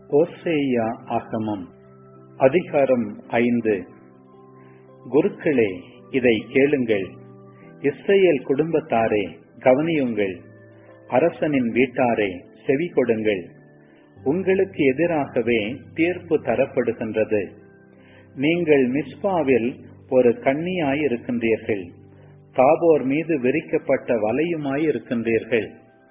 ஓசேயா ஆகமம் அதிகாரம் ஐந்து குருக்களே இதை கேளுங்கள் இஸ்ரேல் குடும்பத்தாரே கவனியுங்கள் அரசனின் வீட்டாரே செவி கொடுங்கள் உங்களுக்கு எதிராகவே தீர்ப்பு தரப்படுகின்றது நீங்கள் மிஸ்பாவில் ஒரு கண்ணியாய் இருக்கின்றீர்கள் தாபோர் மீது விரிக்கப்பட்ட வலையுமாய் இருக்கின்றீர்கள்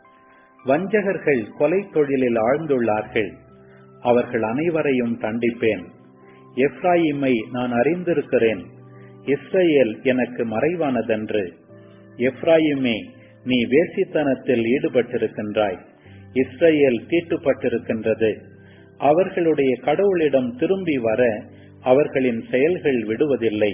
வஞ்சகர்கள் கொலை தொழிலில் ஆழ்ந்துள்ளார்கள் அவர்கள் அனைவரையும் தண்டிப்பேன் எப்ராயிமை நான் அறிந்திருக்கிறேன் இஸ்ரேல் எனக்கு மறைவானதன்று எப்ராயிமே நீ வேசித்தனத்தில் ஈடுபட்டிருக்கின்றாய் இஸ்ரேல் தீட்டுப்பட்டிருக்கின்றது அவர்களுடைய கடவுளிடம் திரும்பி வர அவர்களின் செயல்கள் விடுவதில்லை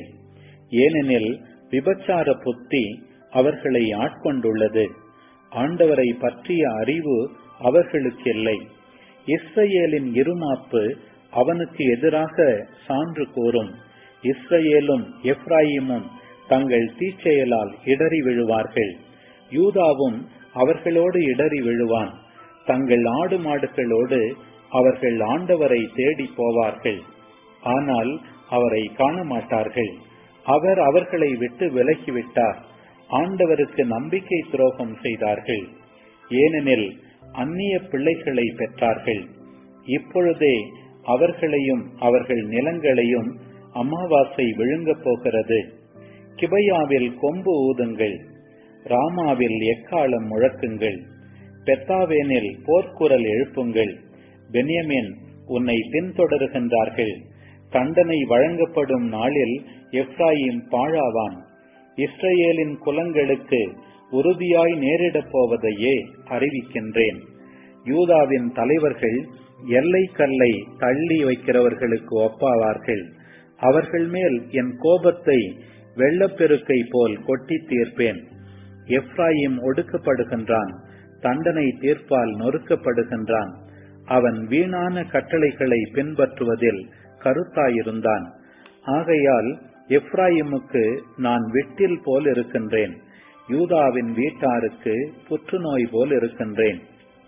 ஏனெனில் விபச்சார புத்தி அவர்களை ஆட்கொண்டுள்ளது ஆண்டவரை பற்றிய அறிவு அவர்களுக்கு இல்லை இஸ்ரேலின் இருமாப்பு அவனுக்கு எதிராக சான்று கூறும் இஸ்ரேலும் எப்ராயிமும் தங்கள் தீச்செயலால் இடறி விழுவார்கள் யூதாவும் அவர்களோடு இடறி விழுவான் தங்கள் ஆடு மாடுகளோடு அவர்கள் ஆண்டவரை தேடி போவார்கள் ஆனால் அவரை காண மாட்டார்கள் அவர் அவர்களை விட்டு விலகிவிட்டார் ஆண்டவருக்கு நம்பிக்கை துரோகம் செய்தார்கள் ஏனெனில் அந்நிய பிள்ளைகளை பெற்றார்கள் இப்பொழுதே அவர்களையும் அவர்கள் நிலங்களையும் அமாவாசை விழுங்கப் போகிறது கிபையாவில் கொம்பு ஊதுங்கள் ராமாவில் எக்காலம் முழக்குங்கள் பெத்தாவேனில் போர்க்குரல் எழுப்புங்கள் பென்யமின் உன்னை பின்தொடருகின்றார்கள் தண்டனை வழங்கப்படும் நாளில் எப்ராயிம் பாழாவான் இஸ்ரேலின் குலங்களுக்கு உறுதியாய் நேரிடப் போவதையே அறிவிக்கின்றேன் யூதாவின் தலைவர்கள் எல்லை கல்லை தள்ளி வைக்கிறவர்களுக்கு ஒப்பாவார்கள் அவர்கள் மேல் என் கோபத்தை வெள்ளப்பெருக்கை போல் கொட்டி தீர்ப்பேன் எப்ராயிம் ஒடுக்கப்படுகின்றான் தண்டனை தீர்ப்பால் நொறுக்கப்படுகின்றான் அவன் வீணான கட்டளைகளை பின்பற்றுவதில் கருத்தாயிருந்தான் ஆகையால் எப்ராயிமுக்கு நான் விட்டில் போல் இருக்கின்றேன் யூதாவின் வீட்டாருக்கு புற்றுநோய் போல் இருக்கின்றேன்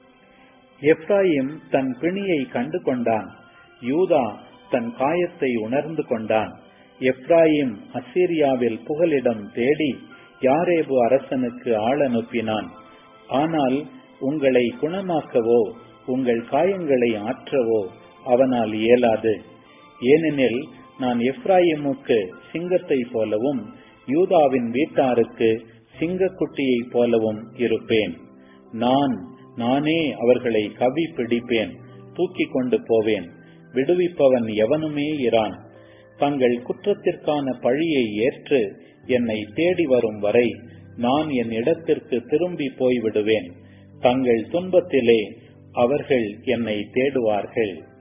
எப்ராயிம் தன் பிணியை கண்டு கொண்டான் யூதா தன் காயத்தை உணர்ந்து கொண்டான் எப்ராயிம் அசீரியாவில் புகலிடம் தேடி யாரேபு அரசனுக்கு ஆள் அனுப்பினான் ஆனால் உங்களை குணமாக்கவோ உங்கள் காயங்களை ஆற்றவோ அவனால் இயலாது ஏனெனில் நான் எப்ராயிமுக்கு சிங்கத்தை போலவும் யூதாவின் வீட்டாருக்கு சிங்கக்குட்டியைப் போலவும் இருப்பேன் நான் நானே அவர்களை கவி பிடிப்பேன் தூக்கி கொண்டு போவேன் விடுவிப்பவன் எவனுமே இரான் தங்கள் குற்றத்திற்கான பழியை ஏற்று என்னை தேடி வரும் வரை நான் என் இடத்திற்கு திரும்பி போய்விடுவேன் தங்கள் துன்பத்திலே அவர்கள் என்னை தேடுவார்கள்